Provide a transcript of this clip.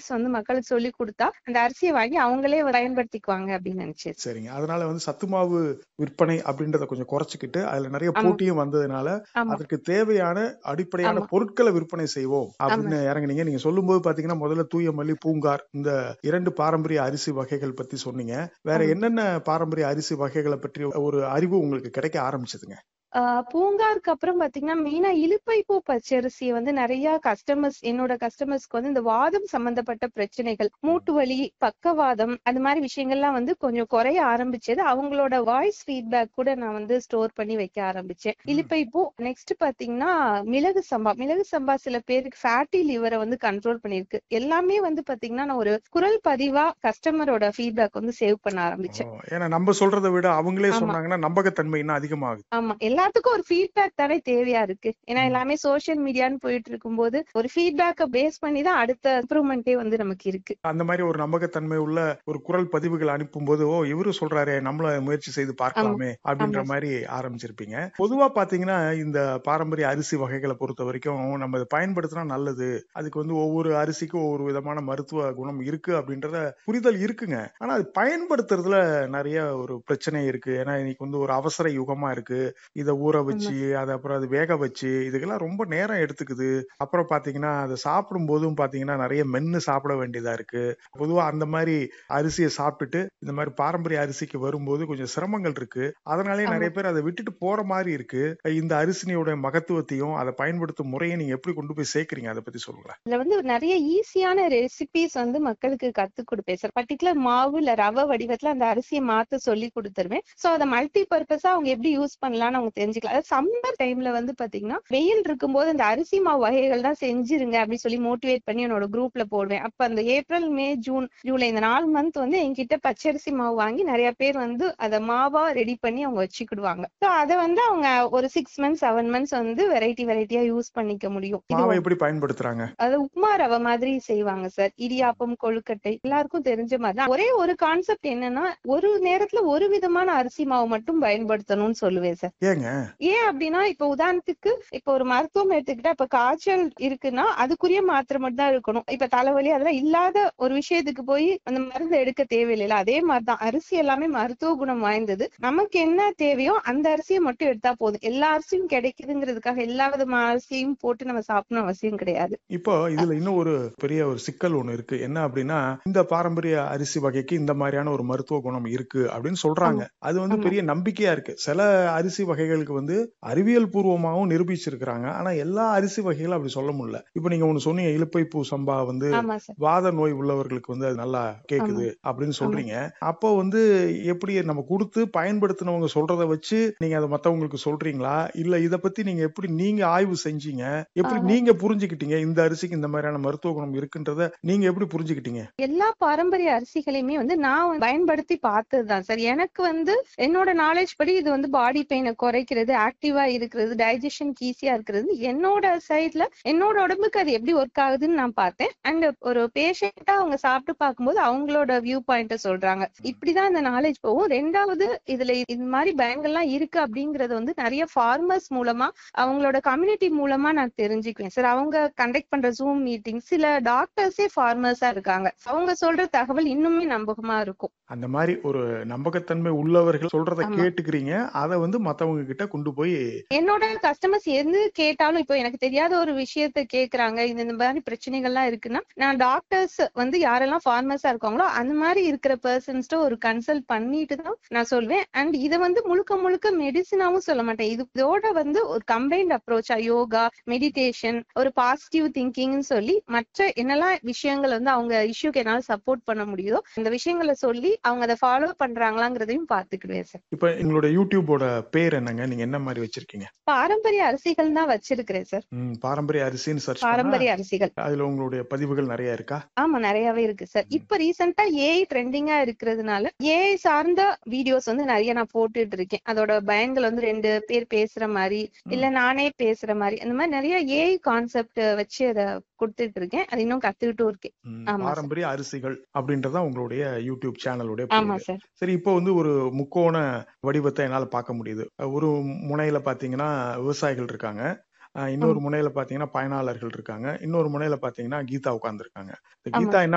Tips வந்து மக்களுக்கு சொல்லி கொடுத்தா அந்த அரிசியை வாங்கி அவங்களே பயன்படுத்திக்குவாங்க அப்படின்னு நினைச்சேன் சரிங்க அதனால வந்து சத்து மாவு விற்பனை அப்படின்றத கொஞ்சம் குறைச்சிக்கிட்டு அதுல நிறைய ஆமா. போட்டியும் வந்ததுனால ஆமா அதற்கு தேவையான அடிப்படையான ஆமா. பொருட்களை விற்பனை செய்வோம் அப்படின்னு இறங்குனீங்க நீங்க சொல்லும்போது பாத்தீங்கன்னா முதல்ல தூய மல்லி பூங்கார் இந்த இரண்டு பாரம்பரிய அரிசி வகைகள் பத்தி சொன்னீங்க வேற ஆமா. என்னென்ன பாரம்பரிய அரிசி வகைகளை பற்றி ஒரு அறிவு உங்களுக்கு கிடைக்க ஆரம்பிச்சதுங்க ஆஹ் பூங்காருக்கு அப்புறம் பாத்தீங்கன்னா மெயினா இலுப்பை பூ பச்சரிசியை வந்து நிறைய கஸ்டமர்ஸ் என்னோட கஸ்டமர்ஸ்க்கு வந்து இந்த வாதம் சம்பந்தப்பட்ட பிரச்சனைகள் மூட்டு வலி பக்கவாதம் அந்த மாதிரி விஷயங்கள்லாம் வந்து கொஞ்சம் குறைய ஆரம்பிச்சது அவங்களோட வாய்ஸ் ஃபீட்பேக் கூட நான் வந்து ஸ்டோர் பண்ணி வைக்க ஆரம்பிச்சேன் இலுப்பை பூ நெக்ஸ்ட் பாத்தீங்கன்னா மிளகு சம்பா மிளகு சம்பா சில பேருக்கு ஃபேட்டி லிவரை வந்து கண்ட்ரோல் பண்ணிருக்கு எல்லாமே வந்து பாத்தீங்கன்னா நான் ஒரு குரல் பதிவா கஸ்டமரோட ஃபீட்பேக் வந்து சேவ் பண்ண ஆரம்பிச்சேன் ஓ, ஏன்னா நம்ம சொல்றதை விட அவங்களே ஆமா. சொன்னாங்கன்னா நம்பகத்தன்மை இன்னும் அதிகமாகுது ஆமா எல்லாத்துக்கும் ஒரு ஃபீட்பேக் தானே தேவையா இருக்கு ஏன்னா ம். எல்லாமே சோஷியல் மீடியான்னு போயிட்டு இருக்கும்போது ஒரு ஃபீட்பேக்க பேஸ் பண்ணி தான் அடுத்த இம்ப்ரூவ்மெண்டே வந்து நமக்கு இருக்கு அந்த மாதிரி ஒரு நம்பகத்தன்மை உள்ள ஒரு குரல் பதிவுகள் அனுப்பும்போது ஓ இவரு சொல்றாரே நம்மள முயற்சி செய்து பார்க்கலாமே அப்படின்ற ஆமா. மாதிரி ஆரம்பிச்சிருப்பீங்க பொதுவா பாத்தீங்கன்னா இந்த பாரம்பரிய அரிசி வகைகளை பொறுத்த வரைக்கும் நம்ம இதை பயன்படுத்தினா நல்லது அதுக்கு வந்து ஒவ்வொரு அரிசிக்கும் ஒவ்வொரு விதமான மருத்துவ குணம் இருக்கு அப்படின்றத புரிதல் இருக்குங்க ஆனா அது பயன்படுத்துறதுல நிறைய ஒரு பிரச்சனை இருக்கு ஏன்னா இன்னைக்கு வந்து ஒரு அவசர யுகமா இருக்கு இதை ஊற வச்சு அதை அப்புறம் அது வேக வச்சு இதுக்கெல்லாம் ரொம்ப நேரம் எடுத்துக்குது அப்புறம் பாத்தீங்கன்னா அதை சாப்பிடும் போதும் பாத்தீங்கன்னா நிறைய மென்னு சாப்பிட வேண்டியதா இருக்கு பொதுவா அந்த மாதிரி அரிசியை சாப்பிட்டுட்டு இந்த மாதிரி பாரம்பரிய அரிசிக்கு வரும்போது கொஞ்சம் சிரமங்கள் இருக்கு அதனாலே ஆமா. நிறைய பேர் அதை விட்டுட்டு போற மாதிரி இருக்கு இந்த அரிசினியோட மகத்துவத்தையும் அதை பயன்படுத்தும் முறையை நீங்க எப்படி கொண்டு போய் சேர்க்கறீங்க அதை பத்தி சொல்லுங்களேன் இதுல வந்து நிறைய ஈஸியான ரெசிபிஸ் வந்து மக்களுக்கு கத்து கொடுப்பேன் சார் பர்டிகுலர் மாவு இல்ல ரவை வடிவத்துல அந்த அரிசியை மாத்த சொல்லி கொடுத்துருவேன் சோ அதை மல்டி பர்பஸா அவங்க எப்படி யூஸ் பண்ணலாம்னு அவங்க தெரிஞ்சுக்கலாம் அதாவது சம்மர் டைம்ல வந்து பாத்தீங்கன்னா வெயில் இருக்கும்போது அந்த அரிசி மாவு வகைகள் தான் செஞ்சிருங்க அப்படின்னு சொல்லி மோட்டிவேட் பண்ணி என்னோட குரூப்ல போடுவேன் அப்ப அந்த ஏப்ரல் மே ஜூன் ஜூலை இந்த நாலு மந்த் வந்து என்கிட்ட பச்சரிசி மாவு வாங்கி நிறைய பேர் வந்து அதை மாவா ரெடி பண்ணி அவங்க வச்சுக்கிடுவாங்க சோ அதை வந்து அவங்க ஒரு சிக்ஸ் மந்த்ஸ் செவன் மந்த்ஸ் வந்து வெரைட்டி வெரைட்டியா யூஸ் பண்ணிக்க முடியும் இது மாவை எப்படி பயன்படுத்துறாங்க அது உப்மா ரவை மாதிரி செய்வாங்க சார் இடியாப்பம் கொழுக்கட்டை எல்லாருக்கும் தெரிஞ்ச மாதிரி தான் ஒரே ஒரு கான்செப்ட் என்னன்னா ஒரு நேரத்துல ஒரு விதமான அரிசி மாவு மட்டும் பயன்படுத்தணும்னு சொல்லுவேன் சார் ஏங்க ஏன் அப்படின்னா இப்ப உதாரணத்துக்கு இப்ப ஒரு மருத்துவம் எடுத்துக்கிட்டா இப்ப காய்ச்சல் இருக்குன்னா அதுக்குரிய மாத்திரை மட்டும் தான் இருக்கணும் இப்ப தலைவலி அதெல்லாம் இல்லாத ஒரு விஷயத்துக்கு போய் அந்த மருந்து எடுக்க தேவையில்லைல அதே மாதிரிதான் அரிசி எல்லாமே மருத்துவ குணம் வாய்ந்தது நமக்கு என்ன தேவையோ அந்த அரிசியை மட்டும் எடுத்தா போதும் எல்லா அரிசியும் கிடைக்குதுங்கிறதுக்காக எல்லா விதமான அரிசியும் போட்டு நம்ம சாப்பிடணும் அவசியம் கிடையாது இப்போ இதுல இன்னும் ஒரு பெரிய ஒரு சிக்கல் ஒண்ணு இருக்கு என்ன அப்படின்னா இந்த பாரம்பரிய அரிசி வகைக்கு இந்த மாதிரியான ஒரு மருத்துவ குணம் இருக்கு அப்படின்னு சொல்றாங்க அது வந்து ஆமா. பெரிய நம்பிக்கையா இருக்கு சில அரிசி வகைகளுக்கு வந்து அறிவியல் பூர்வமாகவும் நிரூபிச்சிருக்கிறாங்க ஆனா எல்லா அரிசி வகைகளும் அப்படி சொல்ல முடியல இப்போ நீங்க ஒண்ணு சொன்னீங்க இலுப்பை பூ சம்பா வந்து ஆமா சார் வாத நோய் உள்ளவர்களுக்கு வந்து அது நல்லா கேக்குது அப்படின்னு சொல்றீங்க அப்போ வந்து எப்படி நம்ம கொடுத்து பயன்படுத்தினவங்க சொல்றத வச்சு நீங்க அதை மத்தவங்களுக்கு சொல்றீங்களா இல்ல இத பத்தி நீங்க எப்படி நீங்க ஆய்வு செஞ்சீங்க எப்படி ஆஹா. நீங்க புரிஞ்சுக்கிட்டீங்க இந்த அரிசிக்கு இந்த மாதிரியான மருத்துவ குணம் இருக்குன்றத நீங்க எப்படி புரிஞ்சுக்கிட்டீங்க எல்லா பாரம்பரிய அரிசிகளையுமே வந்து நான் பயன்படுத்தி பார்த்ததுதான் சார் எனக்கு வந்து என்னோட நாலேஜ் படி இது வந்து பாடி பெயினை குறைக்கிறது ஆக்டிவா இருக்கிறது டைஜஷனுக்கு ஈஸியா இருக்கிறது என்னோட சைட்ல என்னோட உடம்புக்கு அது எப்படி ஒர்க் ஆகுதுன்னு நான் பார்த்தேன் அண்ட் ஒரு பேஷண்டா அவங்க சாப்பிட்டு பார்க்கும்போது அவங்களோட வியூ பாயிண்ட சொல்றாங்க இப்படிதான் இந்த நாலேஜ் போகும் ரெண்டாவது இதுல இந்த மாதிரி பயங்கள்லாம் இருக்கு அப்படிங்கறது வந்து நிறைய ஃபார்மர்ஸ் மூலமா அவங்களோட கம்யூனிட்டி மூலமா நான் தெரிஞ்சுக்குவேன் சார் அவங்க கண்டக்ட் பண்ற ஜூம் மீட்டிங் சில டாக்டர்ஸே ஃபார்மர்ஸா இருக்காங்க அவங்க சொல்ற தகவல் இன்னுமே நம்பகமா இருக்கும் அந்த மாதிரி ஒரு நம்பகத்தன்மை உள்ளவர்கள் சொல்றத ஆமா. கேட்டுக்கிறீங்க அதை வந்து மத்தவங்க கிட்ட கொண்டு போய் என்னோட கஸ்டமர்ஸ் எது கேட்டாலும் இப்போ எனக்கு தெரியாத ஒரு விஷயத்த கேக்குறாங்க இந்த இந்த மாதிரி பிரச்சனைகள்லாம் இருக்குன்னா நான் டாக்டர்ஸ் வந்து யாரெல்லாம் ஃபார்மர்ஸா இருக்காங்களோ அந்த மாதிரி இருக்கிற பர்சன்ஸ்ட ஒரு கன்சல்ட் பண்ணிட்டு தான் நான் சொல்வேன் அண்ட் இதை வந்து முழுக்க முழுக்க மெடிசினாவும் சொல்ல மாட்டேன் இது இதோட வந்து ஒரு கம்பைன்ட் அப்ரோச்சா யோகா மெடிடேஷன் ஒரு பாசிட்டிவ் திங்கிங்னு சொல்லி மற்ற என்னெல்லாம் விஷயங்கள் வந்து அவங்க இஷ்யூக்கு என்னால சப்போர்ட் பண்ண முடியுதோ அந்த விஷயங்களை சொல்லி அவங்க அதை ஃபாலோ பண்றாங்களாங்கிறதையும் பாத்துக்கிடுவேன் சார் இப்ப எங்களோட யூடியூபோட பேர் என்னங்க நீங்க என்ன மாதிரி வச்சிருக்கீங்க பாரம்பரிய அரிசிகள் தான் வச்சிருக்கிறேன் சார் ம், பாரம்பரிய அரிசின்னு சர்ச் பாரம்பரிய அரிசிகள் அதுல உங்களுடைய பதிவுகள் நிறைய இருக்கா ஆமா நிறையவே இருக்கு சார் இப்ப ரீசெண்டா ஏஐ ட்ரெண்டிங்கா இருக்கிறதுனால ஏஐ சார்ந்த வீடியோஸ் வந்து நிறைய நான் போட்டுட்டு இருக்கேன் அதோட பயன்கள் வந்து ரெண்டு பேர் பேசுற மாதிரி இல்ல நானே பேசுற மாதிரி அந்த மாதிரி நிறைய ஏஐ கான்செப்ட் வச்சு அதை கொடுத்துட்டு இருக்கேன் அது இன்னும் கத்துக்கிட்டும் இருக்கேன் ம், ஆமா சார். பாரம்பரிய அரிசிகள் அப்படின்றதா உங்களுடைய யூடியூப் சேனலுடைய ஆமா பேரு. சார் சரி இப்போ வந்து ஒரு முக்கோண வடிவத்தை என்னால பார்க்க முடியுது ஒரு முனையில பாத்தீங்கன்னா விவசாயிகள் இருக்காங்க அஹ் இன்னொரு முனையில பாத்தீங்கன்னா பயனாளர்கள் இருக்காங்க இன்னொரு முனையில பாத்தீங்கன்னா கீதா உட்கார்ந்து இருக்காங்க ஆமா கீதா என்ன